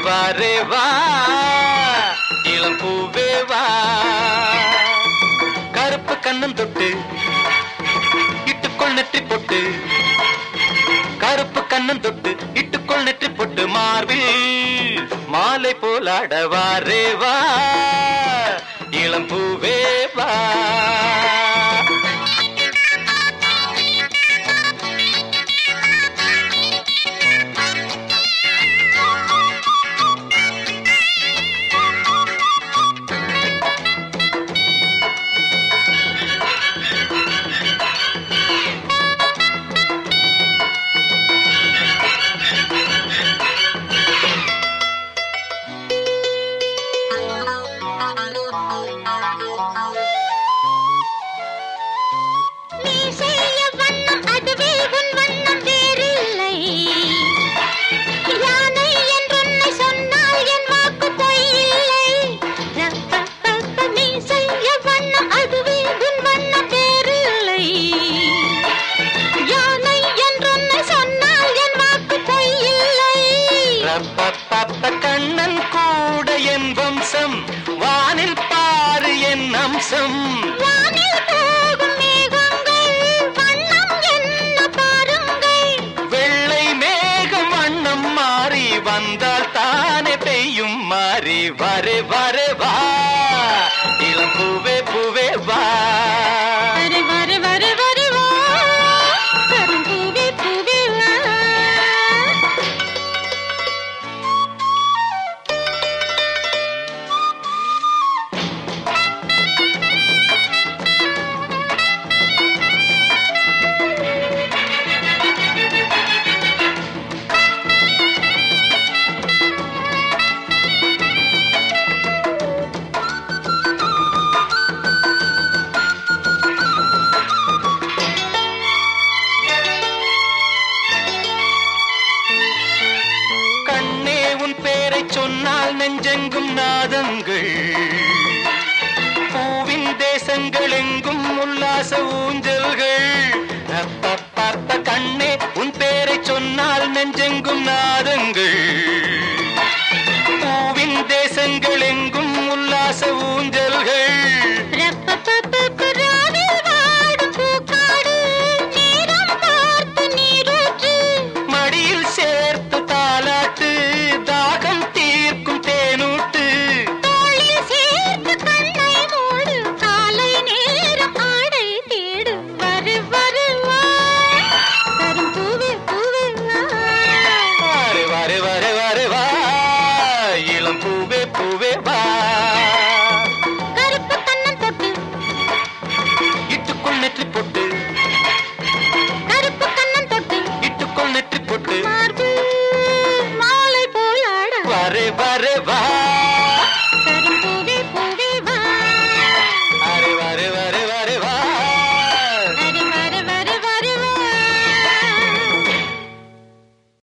வாரே வா இளம் பூவே வா கருப்பு கண்ணம் தொட்டு இட்டுக்கொள் நெற்றி பொட்டு கருப்பு கண்ணம் தொட்டு இட்டுக்கொள் நெற்றி பொட்டு மார்பில் மாலை போலாட வாரே வா இளம் பூவே வா நீ செய்ய வண்ணம் அதுவே உன் வண்ணம் வேறில்லை யானை என்றொன்னை சொன்னால் என் வாக்கு பொய்யில்லை ரப்பப்பப்ப, நீ செய்ய வண்ணம் அதுவே உன் வண்ணம் வேறில்லை யானை என்றொன்னை சொன்னால் என் வாக்கு பொய்யில்லை ரப்பப்பப்ப கண்ணன் கூட என் வம்சம் வானில் பாரு என் அம்சம் வானில் போகும் மேகங்கள் வண்ணம் என்ன பாருங்கள் வெள்ளை மேகம் வண்ணம் மாறி வந்தால் தானே பெய்யும் மாறி வரே வரே வா இளம் பூவே பூவே வா வரு வரு வரு வரு வா கரும் பூவே பூவே வா கண்ணே உன் பேரை சொன்னால் நெஞ்செங்கும் நாதங்கள் பூவின் தேசங்கள் எங்கும் உல்லாச ஊஞ்சல்கள் அப்பப்பப்ப கண்ணே உன் பேரை சொன்னால் நெஞ்செங்கும் நாதங்கள்